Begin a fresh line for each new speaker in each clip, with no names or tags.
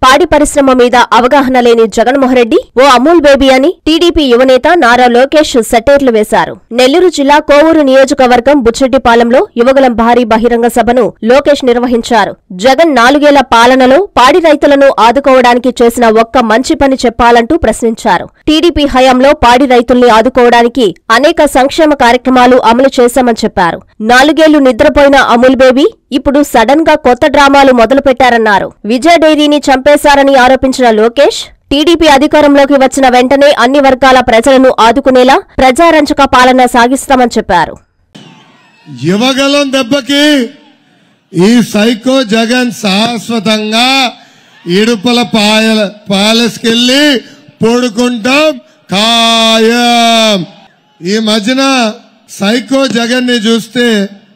పాడి పరిశ్రమ మీద అవగాహన లేని జగన్మోహన్ రెడ్డి ఓ అమూల్ బేబీ అని టీడీపీ యువనేత నారా లోకేష్ సెటైర్లు వేశారు నెల్లూరు జిల్లా కోవూరు నియోజకవర్గం బుచ్చెట్టిపాలెంలో యువగలం భారీ బహిరంగ సభను లోకేష్ నిర్వహించారు జగన్ నాలుగేళ్ల పాలనలో పాడి రైతులను ఆదుకోవడానికి చేసిన ఒక్క మంచి పని చెప్పాలంటూ ప్రశ్నించారు టీడీపీ హయాంలో పాడి రైతుల్ని ఆదుకోవడానికి అనేక సంక్షేమ కార్యక్రమాలు అమలు చేశామని చెప్పారు నాలుగేళ్లు నిద్రపోయిన అమూల్ బేబీ ఇప్పుడు సడన్ గా కొత్త డ్రామాలు మొదలుపెట్టారన్నారు విజయ డైరీని చంపేశారని ఆరోపించిన లోకేష్ టీడీపీ అధికారంలోకి వచ్చిన వెంటనే అన్ని వర్గాల ప్రజలను ఆదుకునేలా ప్రజారంజక పాలన సాగిస్తామని చెప్పారు
యువగలం దెబ్బకి ఈ సైకో జగన్ శాశ్వతంగా ఇడుపల పాయల ప్యాలెస్కెళ్ళి పడుకుంటాం ఖాయం ఈ మధ్యన సైకో జగన్ ని చూస్తే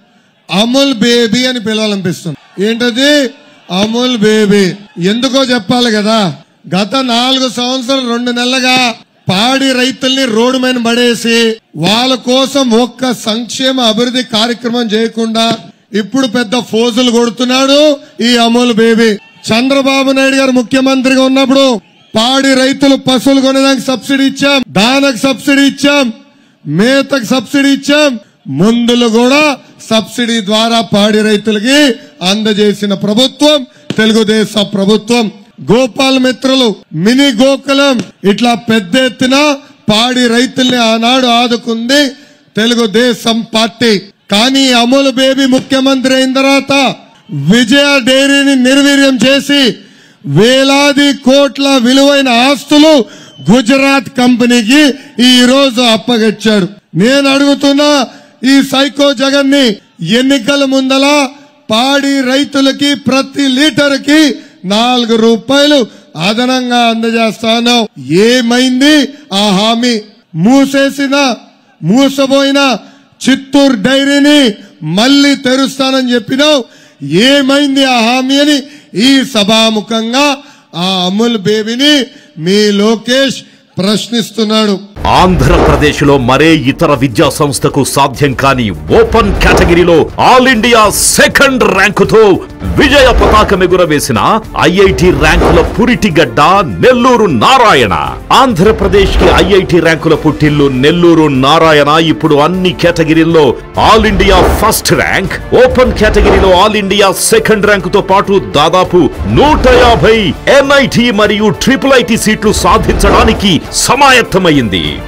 అమూల్ బేబీ అని పిలవాలనిపిస్తుంది ఏంటది అమూల్ బేబీ ఎందుకో చెప్పాలి కదా గత నాలుగు సంవత్సరాలు రెండు నెలలుగా పాడి రైతుల్ని రోడ్డు మీద పడేసి వాళ్ళ కోసం ఒక్క సంక్షేమ అభివృద్ధి కార్యక్రమం చేయకుండా ఇప్పుడు పెద్ద ఫోజులు కొడుతున్నాడు ఈ అమూల్ బేబీ చంద్రబాబు నాయుడు గారు ముఖ్యమంత్రిగా ఉన్నప్పుడు పాడి రైతులు పశువులు కొనేదానికి సబ్సిడీ ఇచ్చాం దానికి సబ్సిడీ ఇచ్చాం మేతకు సబ్సిడీ ఇచ్చాం మందులు కూడా సబ్సిడీ ద్వారా పాడి రైతులకి అందజేసిన ప్రభుత్వం తెలుగుదేశం ప్రభుత్వం గోపాల్ మిత్రులు మినీ గోకులం ఇట్లా పెద్ద ఎత్తున పాడి రైతుల్ని ఆనాడు ఆదుకుంది తెలుగుదేశం పార్టీ కానీ అమూల్ బేబీ ముఖ్యమంత్రి అయిన తర్వాత విజయ డైరీని నిర్వీర్యం చేసి వేలాది కోట్ల విలువైన ఆస్తులు గుజరాత్ కంపెనీకి ఈ రోజు అప్పగచ్చాడు నేను అడుగుతున్నా ఈ సైకో జగన్ ని ఎన్నికల ముందల పాడి రైతులకి ప్రతి లీటర్కి నాలుగు రూపాయలు అదనంగా అందజేస్తాను ఏమైంది ఆ హామీ మూసేసిన మూసబోయిన చిత్తూరు డైరీని మళ్ళీ తెరుస్తానని చెప్పినావు ఏమైంది ఆ హామీ అని ఈ సభాముఖంగా ఆ అమూల్ బేబీని మీ లోకేష్ ప్రశ్నిస్తున్నాడు
ఆంధ్రప్రదేశ్ లో మరే ఇతర విద్యా సంస్థకు సాధ్యం కాని ఓపెన్ కేటగిరీలో ఆల్ ఇండియా సెకండ్ ర్యాంకుతో విజయ పతాకం ఎగురవేసిన ఐఐటి ర్యాంకుల పురిటిగడ్డ నెల్లూరు నారాయణ ఆంధ్రప్రదేశ్ కి ఐఐటి ర్యాంకుల పుట్టిల్లు నెల్లూరు నారాయణ ఇప్పుడు అన్ని కేటగిరీల్లో all India first rank open కేటగిరీలో ఆల్ ఇండియా సెకండ్ ర్యాంకుతో పాటు దాదాపు నూట యాభై ఎన్ఐటి మరియు ట్రిపుల్ ఐటి సీట్లు సాధించడానికి సమాయత్తమైంది